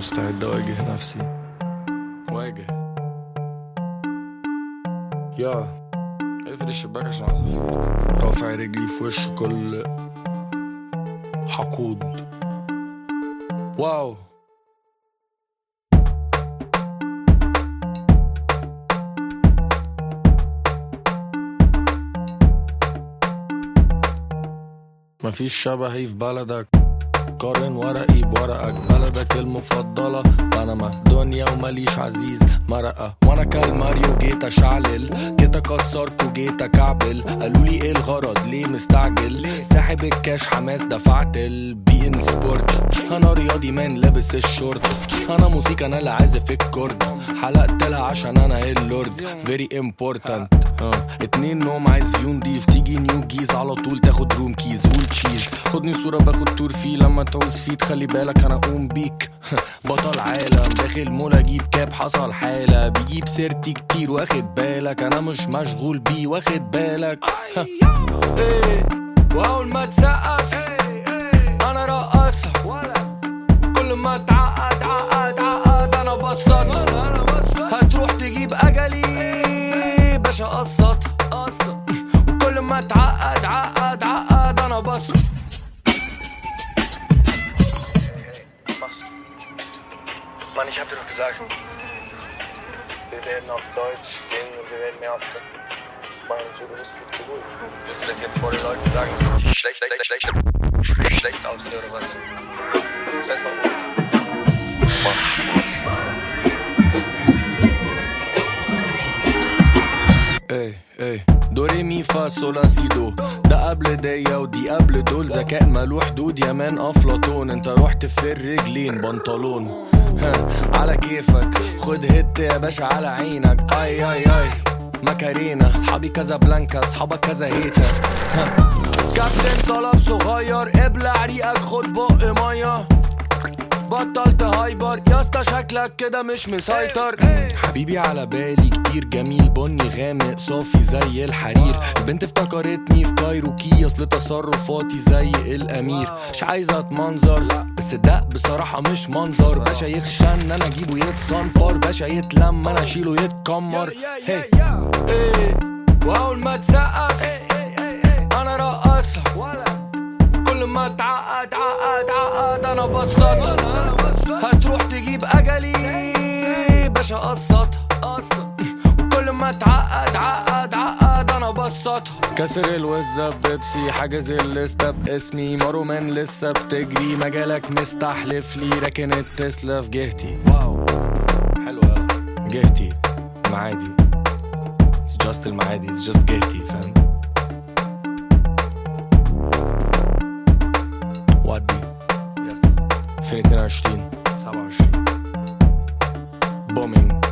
مستعد اواجه نفسي واجه يا اقفل الشباك عشان عصافير رافع رجلي في وش كل حقود واو مفيش شبهي في بلدك قارن ورقي بورقك بلدك المفضلة بنما دنيا ومليش عزيز مرقة وانا كالماريو جيت اشعلل جيت اكسرك وجيت اكعبل قالوا لي ايه الغرض ليه مستعجل ساحب الكاش حماس دفعت البي ان سبورت انا رياضي مان لابس الشورت انا موسيقى انا اللي عازف الكورد حلقت لها عشان انا اللورد فيري امبورتنت اتنين نوم عايز فيو نضيف تيجي نيو جيز على طول تاخد روم كيز والتشيز خدني صورة باخد تور فيه لما تعوز فيه تخلي بالك انا اقوم بيك بطل عالم داخل مول اجيب كاب حصل حالة بيجيب سيرتي كتير واخد بالك انا مش مشغول بيه واخد بالك إيه، واول ما تسقف انا رقصها كل ما تعقد عقد عقد انا بسطها هتروح تجيب اجلي باشا قسط وكل ما تعقد عقد عقد انا بسط Mann, ich hab dir doch gesagt. Wir werden auf Deutsch singen und wir werden mehr auf machen so, du bist gut ruhig. Wirst du das jetzt vor den Leuten sagen, dass ich schlecht, schlecht, schlecht, schlecht aussehe oder was? Sei mal ruhig. اي اي دوري مي فا سولا سي دو ده قبل ديا ودي قبل دول ذكاء مالو حدود يا مان افلاطون انت رحت في الرجلين بنطلون ها على كيفك خد هت يا باشا على عينك اي اي اي ماكارينا اصحابي كذا بلانكا اصحابك كذا هيتا ها. كابتن طلب صغير ابلع ريقك خد بق ميه بطلت هايبر يا اسطى شكلك كده مش مسيطر حبيبي على بالي كتير جميل بني غامق صافي زي الحرير البنت افتكرتني في كايروكي اصل تصرفاتي زي الامير مش عايزه اتمنظر بس ده بصراحه مش منظر باشا يخشى ان انا اجيبه يتصنفر باشا يتلم انا اشيله يتكمر هي إيه. واول ما تسقف انا رقصها كل ما تعقد عقد عقد انا بسطها هتروح تجيب اجلي باشا قسطها وكل ما تعقد عقد عقد انا بسطها كسر الوزة بيبسي حاجز الليستة باسمي مارو مان لسه بتجري مجالك مستحلف لي راكن التسلا في جهتي واو حلوة جهتي معادي It's just المعادي It's just جهتي فاهم ودي يس 2022 27 بومينج